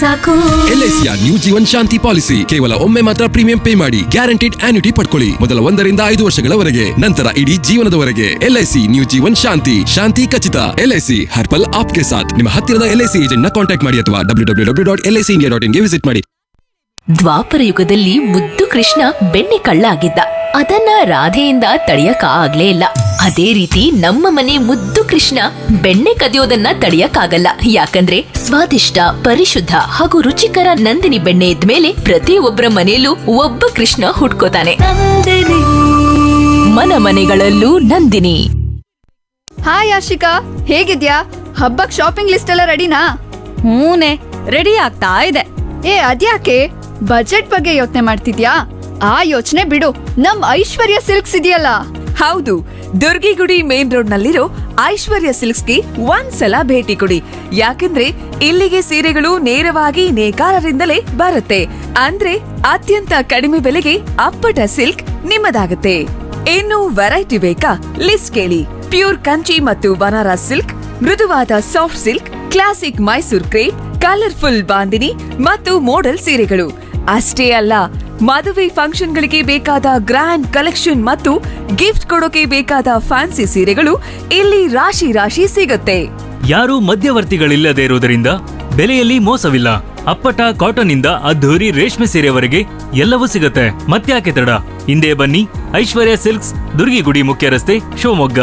ಸಾಕು ಎಲ್ಐಸಿಯ new Jeevan Shanti policy ಕೇವಲ ಒಮ್ಮೆ ಮಾತ್ರ ಪ್ರೀಮಿಯಂ ಪೇ ಮಾಡಿ ಗ್ಯಾರಂಟಿಡ್ ಆನ್ಯುಟಿ ಪಡ್ಕೊಳ್ಳಿ ಮೊದಲ ಒಂದರಿಂದ ಐದು ವರ್ಷಗಳವರೆಗೆ ನಂತರ ಇಡೀ ಜೀವನದವರೆಗೆ ಎಲ್ಐಸಿ ನ್ಯೂ ಜೀವನ್ ಶಾಂತಿ ಶಾಂತಿ ಖಚಿತ ಎಲ್ಐಸಿ ಹರ್ಪಲ್ ಆಪ್ಗೆ ಸಾಥ್ ನಿಮ್ಮ ಹತ್ತಿರದ ಎಲ್ಐಸಿ ಏಜೆಂಟ್ ನ ಕಾಂಟ್ಯಾಕ್ಟ್ ಮಾಡಿ ಅಥವಾ W W W dot LIC India dot ಇನ್ಗೆ ವಿಸಿಟ್ ಮಾಡಿ ದ್ವಾಪರ ಯುಗದಲ್ಲಿ ಮುದ್ದು ಕೃಷ್ಣ ಬೆಣ್ಣೆ ಕಳ್ಳ ಆಗಿದ್ದ ಅದನ್ನ ರಾಧೆಯಿಂದ ತಡೆಯಕ ಆಗ್ಲೇ ಇಲ್ಲ ಅದೇ ರೀತಿ ನಮ್ಮ ಮನೆ ಮುದ್ದು ಕೃಷ್ಣ ಬೆಣ್ಣೆ ಕದಿಯೋದನ್ನ ತಡೆಯಕ್ಕಾಗಲ್ಲ ಯಾಕಂದ್ರೆ ಸ್ವಾದಿಷ್ಟ ಪರಿಶುದ್ಧ ಹಾಗೂ ರುಚಿಕರ ನಂದಿನಿ ಬೆಣ್ಣೆ ಇದ್ಮೇಲೆ ಪ್ರತಿಯೊಬ್ಬರ ಮನೆಯಲ್ಲೂ ಒಬ್ಬ ಕೃಷ್ಣ ಹುಟ್ಕೋತಾನೆ ಮನ ಮನೆಗಳಲ್ಲೂ ನಂದಿನಿ ಹಾಯ್ ಆಶಿಕಾ ಹೇಗಿದ್ಯಾ ಹಬ್ಬಕ್ ಶಾಪಿಂಗ್ ಲಿಸ್ಟ್ ಎಲ್ಲ ರೆಡಿನಾ ಹೂನೆ ರೆಡಿ ಆಗ್ತಾ ಇದೆ ಏ ಅದ್ಯಾಕೆ ಬಜೆಟ್ ಬಗ್ಗೆ ಯೋಚನೆ ಮಾಡ್ತಿದ್ಯಾ ಆ ಯೋಚನೆ ಬಿಡು ನಮ್ ಐಶ್ವರ್ಯ ಸಿಲ್ಕ್ಸ್ ಇದೆಯಲ್ಲ ಹೌದು ದುರ್ಗಿಗುಡಿ ಮೇನ್ ರೋಡ್ ನಲ್ಲಿರೋ ಐಶ್ವರ್ಯ ಸಿಲ್ಕ್ಸ್ಗೆ ಒಂದ್ಸಲ ಭೇಟಿ ಕೊಡಿ ಯಾಕಂದ್ರೆ ಇಲ್ಲಿಗೆ ಸೀರೆಗಳು ನೇರವಾಗಿ ನೇಕಾರರಿಂದಲೇ ಬರುತ್ತೆ ಅಂದ್ರೆ ಅತ್ಯಂತ ಕಡಿಮೆ ಬೆಲೆಗೆ ಅಪ್ಪಟ ಸಿಲ್ಕ್ ನಿಮ್ಮದಾಗುತ್ತೆ ಇನ್ನು ವೆರೈಟಿ ಬೇಕಾ ಲಿಸ್ಟ್ ಕೇಳಿ ಪ್ಯೂರ್ ಕಂಚಿ ಮತ್ತು ಬನಾರಸ್ ಸಿಲ್ಕ್ ಮೃದುವಾದ soft silk classic Mysore crepe colourful bandhani ಮತ್ತು ಮೋಡಲ್ ಸೀರೆಗಳು ಅಷ್ಟೇ ಅಲ್ಲ ಮದುವೆ ಫಂಕ್ಷನ್ಗಳಿಗೆ ಬೇಕಾದ ಗ್ರ್ಯಾಂಡ್ ಕಲೆಕ್ಷನ್ ಮತ್ತು ಗಿಫ್ಟ್ ಕೊಡೋಕೆ ಬೇಕಾದ ಫ್ಯಾನ್ಸಿ ಸೀರೆಗಳು ಇಲ್ಲಿ ರಾಶಿ ರಾಶಿ ಸಿಗುತ್ತೆ ಯಾರೂ ಮಧ್ಯವರ್ತಿಗಳಿಲ್ಲದೆ ಇರುವುದರಿಂದ ಬೆಲೆಯಲ್ಲಿ ಮೋಸವಿಲ್ಲ ಅಪ್ಪಟ ಕಾಟನ್ ಇಂದ ಅದ್ಧೂರಿ ರೇಷ್ಮೆ ಸೀರೆವರೆಗೆ ಎಲ್ಲವೂ ಸಿಗುತ್ತೆ ಮತ್ತ್ಯಾಕೆ ತಡ ಹಿಂದೆ ಬನ್ನಿ ಐಶ್ವರ್ಯ ಸಿಲ್ಕ್ಸ್ ದುರ್ಗಿಗುಡಿ ಮುಖ್ಯ ರಸ್ತೆ Shivamogga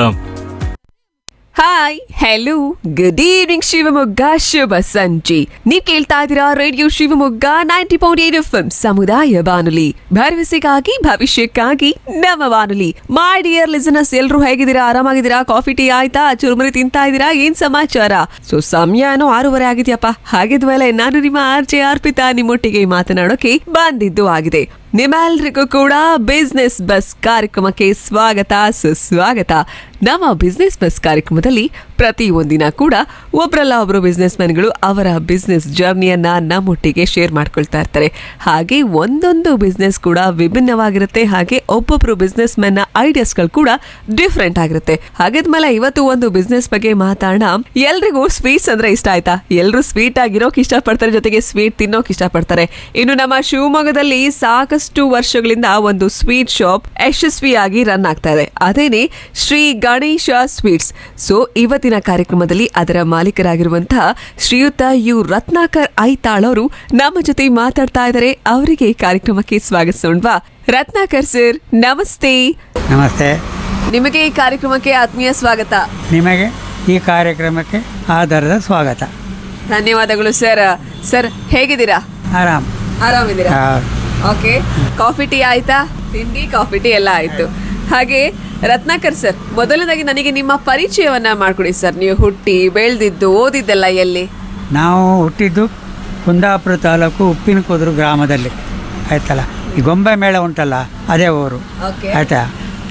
hi hello good evening Shivamogga ಶುಭ ಸಂಜೆ ನೀವ್ ಕೇಳ್ತಾ ಇದ್ದೀರಾ radio Shivamogga ninety point eight FM ಸಮುದಾಯ ಬಾನುಲಿ ಭರವಸೆಗಾಗಿ ಭವಿಷ್ಯಕ್ಕಾಗಿ ನಮ್ಮ ಬಾನುಲಿ ಮೈ ಡಿಯರ್ ಲಿಸನರ್ಸ್ ಎಲ್ರು ಹೇಗಿದ್ದೀರಾ ಆರಾಮಾಗಿದ್ದೀರಾ ಕಾಫಿ ಟೀ ಆಯ್ತಾ ಚುರುಮುರಿ ತಿಂತಾ ಇದ್ದೀರಾ ಏನ್ ಸಮಾಚಾರ ಸೊ ಸಮಯನೂ ಆರೂವರೆ ಆಗಿದ್ಯಪ್ಪ ಹಾಗಿದ್ಮೇಲೆ ನಾನು ನಿಮ್ಮ ಆರ್ ಜೆ ಅರ್ಪಿತಾ ನಿಮ್ಮೊಟ್ಟಿಗೆ ಮಾತನಾಡೋಕೆ ಬಂದಿದ್ದು ಆಗಿದೆ ನಿಮ್ಮೆಲ್ರಿಗೂ ಕೂಡ ಬಿಸ್ನೆಸ್ ಬಸ್ ಕಾರ್ಯಕ್ರಮಕ್ಕೆ ಸ್ವಾಗತ ಸುಸ್ವಾಗತ ನಮ್ಮ ಬಿಸ್ನೆಸ್ ಬಸ್ ಕಾರ್ಯಕ್ರಮದಲ್ಲಿ ಪ್ರತಿ ಒಂದಿನ ಕೂಡ ಒಬ್ರಲ್ಲ ಒಬ್ರು ಬಿಸ್ನೆಸ್ ಮ್ಯಾನ್ಗಳು ಅವರ ಬಿಸ್ನೆಸ್ ಜರ್ನಿಯನ್ನ ನಮ್ಮೊಟ್ಟಿಗೆ ಶೇರ್ ಮಾಡ್ಕೊಳ್ತಾ ಇರ್ತಾರೆ ಹಾಗೆ ಒಂದೊಂದು ಬಿಸ್ನೆಸ್ ಕೂಡ ವಿಭಿನ್ನವಾಗಿರುತ್ತೆ ಹಾಗೆ ಒಬ್ಬೊಬ್ರು ಬಿಸ್ನೆಸ್ ಮ್ಯಾನ್ ನ ಐಡಿಯಾಸ್ಗಳು ಕೂಡ ಡಿಫ್ರೆಂಟ್ ಆಗಿರುತ್ತೆ ಹಾಗಿದ್ಮೇಲೆ ಇವತ್ತು ಒಂದು ಬಿಸ್ನೆಸ್ ಬಗ್ಗೆ ಮಾತಾಡೋಣ ಎಲ್ರಿಗೂ ಸ್ವೀಟ್ಸ್ ಅಂದ್ರೆ ಇಷ್ಟ ಆಯ್ತಾ ಎಲ್ರು ಸ್ವೀಟ್ ಆಗಿರೋಕ್ ಇಷ್ಟಪಡ್ತಾರೆ ಜೊತೆಗೆ ಸ್ವೀಟ್ ತಿನ್ನೋಕ್ ಇಷ್ಟಪಡ್ತಾರೆ ಇನ್ನು ನಮ್ಮ ಶಿವಮೊಗ್ಗದಲ್ಲಿ ಸಾಕಷ್ಟು ವರ್ಷಗಳಿಂದ ಒಂದು ಸ್ವೀಟ್ ಶಾಪ್ ಯಶಸ್ವಿಯಾಗಿ ರನ್ ಆಗ್ತಾ ಇದೆ ಅದೇನೆ ಶ್ರೀ ಗಣೇಶ ಸ್ವೀಟ್ಸ್ ಸೊ ಇವತ್ತಿನ ಕಾರ್ಯಕ್ರಮದಲ್ಲಿ ಅದರ ಮಾಲೀಕರಾಗಿರುವಂತಹ ಶ್ರೀಯುತ ಯು ರತ್ನಾಕರ್ ಐತಾಳ್ ಅವರು ನಮ್ಮ ಜೊತೆ ಮಾತಾಡ್ತಾ ಇದ್ದಾರೆ ಅವರಿಗೆ ಕಾರ್ಯಕ್ರಮಕ್ಕೆ ಸ್ವಾಗತಿಸೋಣವಾ ರತ್ನಾಕರ್ ಸರ್ ನಮಸ್ತೆ ನಮಸ್ತೆ ನಿಮಗೆ ಈ ಕಾರ್ಯಕ್ರಮಕ್ಕೆ ಆತ್ಮೀಯ ಸ್ವಾಗತ ನಿಮಗೆ ಈ ಕಾರ್ಯಕ್ರಮಕ್ಕೆ ಆಧಾರದ ಸ್ವಾಗತ ಧನ್ಯವಾದಗಳು ಸರ್ ಸರ್ ಹೇಗಿದ್ದೀರಾ ಆರಾಮ್ ಆರಾಮಿದ್ದೀರಾ ಆ, ಓಕೆ ಕಾಫಿ ಟೀ ಆಯ್ತಾ ತಿಂಡಿ ಕಾಫಿ ಟೀ ಎಲ್ಲ ಆಯ್ತು ಹಾಗೆ ರತ್ನಾಕರ್ ಸರ್ ಮೊದಲನೇದಾಗಿ ನನಗೆ ನಿಮ್ಮ ಪರಿಚಯವನ್ನ ಮಾಡ್ಕೊಡಿ ಸರ್ ನೀವು ಹುಟ್ಟಿ ಬೆಳೆದಿದ್ದು ಓದಿದ್ದೆಲ್ಲ ಎಲ್ಲಿ ನಾವು ಹುಟ್ಟಿದ್ದು ಕುಂದಾಪುರ ತಾಲೂಕು ಉಪ್ಪಿನಕುದುರು ಗ್ರಾಮದಲ್ಲಿ ಆಯ್ತಲ್ಲ ಈ ಗೊಂಬೆ ಮೇಳ ಉಂಟಲ್ಲ ಅದೇ ಊರು Okay. ಆಯ್ತಾ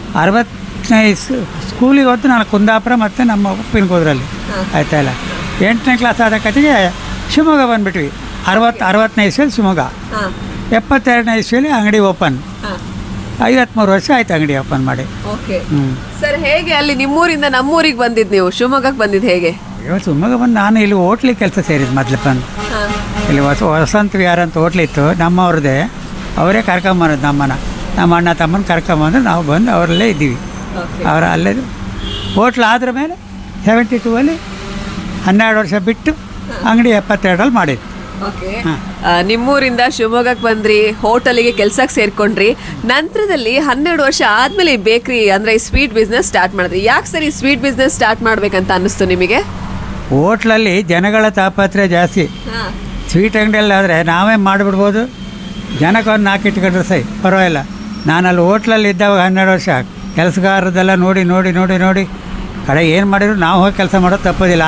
ಅರವತ್ತನೇ ಇಸ್- ಸ್ಕೂಲಿಗೆ ಹೊತ್ತು ನಾನು ಕುಂದಾಪುರ ಮತ್ತು ನಮ್ಮ ಉಪ್ಪಿನಕುದುರಲ್ಲಿ ಆಯ್ತಲ್ಲ ಎಂಟನೇ ಕ್ಲಾಸ್ ಆದ ಕತೆಗೆ ಶಿವಮೊಗ್ಗ ಬಂದ್ಬಿಟ್ವಿ ಅರವತ್ತು ಅರವತ್ತನೇ ಇಸ್ವಿಯಲ್ಲಿ ಶಿವಮೊಗ್ಗ ಎಪ್ಪತ್ತೆರಡನೇ ಇಸ್ವಿಯಲ್ಲಿ ಅಂಗಡಿ ಓಪನ್ ಐವತ್ಮೂರು ವರ್ಷ ಆಯ್ತು ಅಂಗಡಿ ಓಪನ್ ಮಾಡಿ ಓಕೆ ಹ್ಞೂ ಸರ್ ಹೇಗೆ ಅಲ್ಲಿ ನಿಮ್ಮೂರಿಂದ ನಮ್ಮೂರಿಗೆ ಬಂದಿದ್ ನೀವು ಶಿವಮೊಗ್ಗಕ್ಕೆ ಬಂದಿದ್ ಹೇಗೆ ಇವಾಗ ಶಿವಮೊಗ್ಗ ಬಂದು ನಾನು ಇಲ್ಲಿ ಹೋಟ್ಲಿಗೆ ಕೆಲಸ ಸೇರಿದ್ದು ಮೊದಲು ಬಂದು ಇಲ್ಲಿ ಹೊಸ ವಸಂತ ವಿಹಾರ ಅಂತ ಹೋಟ್ಲಿತ್ತು ನಮ್ಮವ್ರದ್ದೇ ಅವರೇ ಕರ್ಕೊಂಬರೋದು ನಮ್ಮನ್ನ ನಮ್ಮ ಅಣ್ಣ ತಮ್ಮನ ಕರ್ಕೊಂಬಂದು ನಾವು ಬಂದು ಅವರಲ್ಲೇ ಇದ್ದೀವಿ ಅವರ ಅಲ್ಲೇ ಹೋಟ್ಲ್ ಆದ್ರ ಮೇಲೆ ಸೆವೆಂಟಿ ಟೂ ಅಲ್ಲಿ ಹನ್ನೆರಡು ವರ್ಷ ಬಿಟ್ಟು ಅಂಗಡಿ ಎಪ್ಪತ್ತೆರಡರಲ್ಲಿ ಮಾಡಿದ್ದು ಓಕೆ ನಿಮ್ಮೂರಿಂದ ಶಿವಮೊಗ್ಗಕ್ಕೆ ಬಂದ್ರಿ ಹೋಟೆಲಿಗೆ ಕೆಲ್ಸಕ್ಕೆ ಸೇರ್ಕೊಂಡ್ರಿ ನಂತರದಲ್ಲಿ ಹನ್ನೆರಡು ವರ್ಷ ಆದ್ಮೇಲೆ ಬೇಕ್ರಿ ಅಂದ್ರೆ ಸ್ವೀಟ್ ಬಿಸ್ನೆಸ್ ಸ್ಟಾರ್ಟ್ ಮಾಡಿದ್ರಿ ಯಾಕೆ ಸರಿ ಸ್ವೀಟ್ ಬಿಸ್ನೆಸ್ ಸ್ಟಾರ್ಟ್ ಮಾಡ್ಬೇಕಂತ ಅನ್ನಿಸ್ತು ನಿಮಗೆ ಹೋಟ್ಲಲ್ಲಿ ಜನಗಳ ತಾಪತ್ರೆ ಜಾಸ್ತಿ ಸ್ವೀಟ್ ಅಂಗಡಿಯಲ್ಲಿ ಆದರೆ ನಾವೇ ಮಾಡಿಬಿಡ್ಬೋದು ಜನಕ್ಕೆ ಒಂದು ನಾಲ್ಕು ಇಟ್ಕೊಂಡ್ರೆ ಸೈ ಪರವಾಗಿಲ್ಲ ನಾನಲ್ಲಿ ಹೋಟ್ಲಲ್ಲಿ ಇದ್ದಾಗ ಹನ್ನೆರಡು ವರ್ಷ ಕೆಲಸಗಾರದೆಲ್ಲ ನೋಡಿ ನೋಡಿ ನೋಡಿ ನೋಡಿ ಕಡೆ ಏನು ಮಾಡಿದ್ರು ನಾವು ಹೋಗಿ ಕೆಲಸ ಮಾಡೋದು ತಪ್ಪೋದಿಲ್ಲ